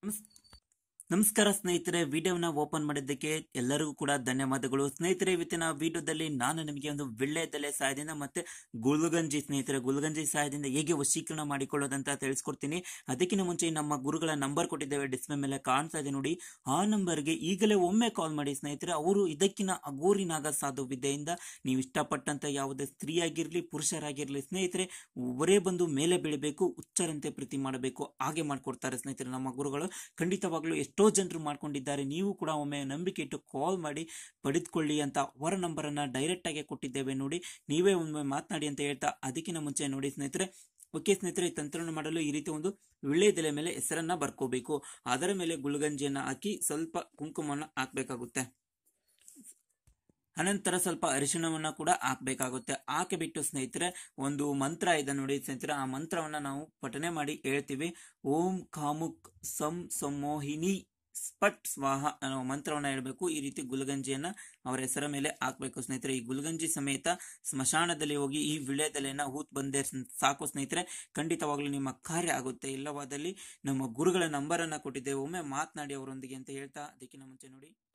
ನಮಸ್- ನಮಸ್ಕಾರ ಸ್ನೇಹಿತರೆ ವಿಡಿಯೋನ ಓಪನ್ ಮಾಡಿದ್ದಕ್ಕೆ ಎಲ್ಲರಿಗೂ ಕೂಡ ಧನ್ಯವಾದಗಳು ಸ್ನೇಹಿತರೆ ಇವತ್ತಿನ ವಿಡಿಯೋದಲ್ಲಿ ನಾನು ನಿಮಗೆ ಒಂದು ವಿಳ್ಳೆದೆಲೆ ಸಹಾಯದಿಂದ ಮತ್ತೆ ಗುಲ್ಗಂಜಿ ಸ್ನೇಹಿತರೆ ಗುಲ್ಗಂಜಿ ಸಹಾಯದಿಂದ ಹೇಗೆ ವಶೀಕರಣ ಮಾಡಿಕೊಳ್ಳೋದಂತ ತಿಳಿಸ್ಕೊಡ್ತೀನಿ ಅದಕ್ಕಿಂತ ಮುಂಚೆ ನಮ್ಮ ಗುರುಗಳ ನಂಬರ್ ಕೊಟ್ಟಿದ್ದೇವೆ ಡಿಸ್ಪ್ಲೇ ಮೇಲೆ ಕಾಣ್ತಾ ಇದೆ ನೋಡಿ ಆ ನಂಬರ್ಗೆ ಈಗಲೇ ಒಮ್ಮೆ ಕಾಲ್ ಮಾಡಿ ಸ್ನೇಹಿತರೆ ಅವರು ಇದಕ್ಕಿನ ಅಗೋರಿನಾಗ ಸಾಧು ವಿದ್ಯೆಯಿಂದ ನೀವು ಇಷ್ಟಪಟ್ಟಂತ ಯಾವುದೇ ಸ್ತ್ರೀ ಆಗಿರ್ಲಿ ಪುರುಷರಾಗಿರ್ಲಿ ಸ್ನೇಹಿತರೆ ಒಬ್ಬರೇ ಬಂದು ಮೇಲೆ ಬೀಳಬೇಕು ಹುಚ್ಚರಂತೆ ಪ್ರೀತಿ ಮಾಡಬೇಕು ಹಾಗೆ ಮಾಡ್ಕೊಡ್ತಾರೆ ಸ್ನೇಹಿತರೆ ನಮ್ಮ ಗುರುಗಳು ಖಂಡಿತವಾಗ್ಲೂ ಎಷ್ಟೋ ಜನರು ಮಾಡ್ಕೊಂಡಿದ್ದಾರೆ ನೀವು ಕೂಡ ಒಮ್ಮೆ ನಂಬಿಕೆ ಇಟ್ಟು ಕಾಲ್ ಮಾಡಿ ಪಡೆದುಕೊಳ್ಳಿ ಅಂತ ಅವರ ನಂಬರನ್ನ ಡೈರೆಕ್ಟ್ ಆಗಿ ಕೊಟ್ಟಿದ್ದೇವೆ ನೋಡಿ ನೀವೇ ಒಮ್ಮೆ ಮಾತನಾಡಿ ಅಂತ ಹೇಳ್ತಾ ಅದಕ್ಕಿಂತ ಮುಂಚೆ ನೋಡಿ ಸ್ನೇಹಿತರೆ ಓಕೆ ಸ್ನೇಹಿತರೆ ಈ ತಂತ್ರವನ್ನು ಮಾಡಲು ಈ ರೀತಿ ಒಂದು ವಿಳ್ಳೆದೆಲೆ ಮೇಲೆ ಹೆಸರನ್ನ ಬರ್ಕೋಬೇಕು ಅದರ ಮೇಲೆ ಗುಲ್ಗಂಜಿಯನ್ನ ಹಾಕಿ ಸ್ವಲ್ಪ ಕುಂಕುಮವನ್ನು ಹಾಕ್ಬೇಕಾಗುತ್ತೆ ಅನಂತರ ಸ್ವಲ್ಪ ಅರಿಶಿಣವನ್ನ ಕೂಡ ಹಾಕ್ಬೇಕಾಗುತ್ತೆ ಹಾಕಿಬಿಟ್ಟು ಸ್ನೇಹಿತರೆ ಒಂದು ಮಂತ್ರ ಇದೆ ನೋಡಿ ಸ್ನೇಹಿತರೆ ಆ ಮಂತ್ರವನ್ನ ನಾವು ಪಠನೆ ಮಾಡಿ ಹೇಳ್ತೀವಿ ಓಂ ಕಾಮುಕ್ ಸಂ ಸಮೋಹಿನಿ ಸ್ಪಟ್ ಸ್ವಾಹ ಅನ್ನೋ ಮಂತ್ರವನ್ನ ಹೇಳ್ಬೇಕು ಈ ರೀತಿ ಗುಲ್ಗಂಜಿಯನ್ನ ಅವರ ಹೆಸರ ಮೇಲೆ ಹಾಕ್ಬೇಕು ಸ್ನೇಹಿತರೆ ಈ ಗುಲ್ಗಂಜಿ ಸಮೇತ ಸ್ಮಶಾನದಲ್ಲಿ ಹೋಗಿ ಈ ವಿಳ್ಯದೆಲೆಯನ್ನ ಹೂತ್ ಬಂದೆ ಸಾಕು ಸ್ನೇಹಿತರೆ ಖಂಡಿತವಾಗ್ಲೂ ನಿಮ್ಮ ಕಾರ್ಯ ಆಗುತ್ತೆ ಇಲ್ಲವಾದಲ್ಲಿ ನಮ್ಮ ಗುರುಗಳ ನಂಬರ್ ಅನ್ನ ಕೊಟ್ಟಿದ್ದೇವೆ ಒಮ್ಮೆ ಮಾತನಾಡಿ ಅವರೊಂದಿಗೆ ಅಂತ ಹೇಳ್ತಾ ಅದಕ್ಕಿಂತ ಮುಂಚೆ ನೋಡಿ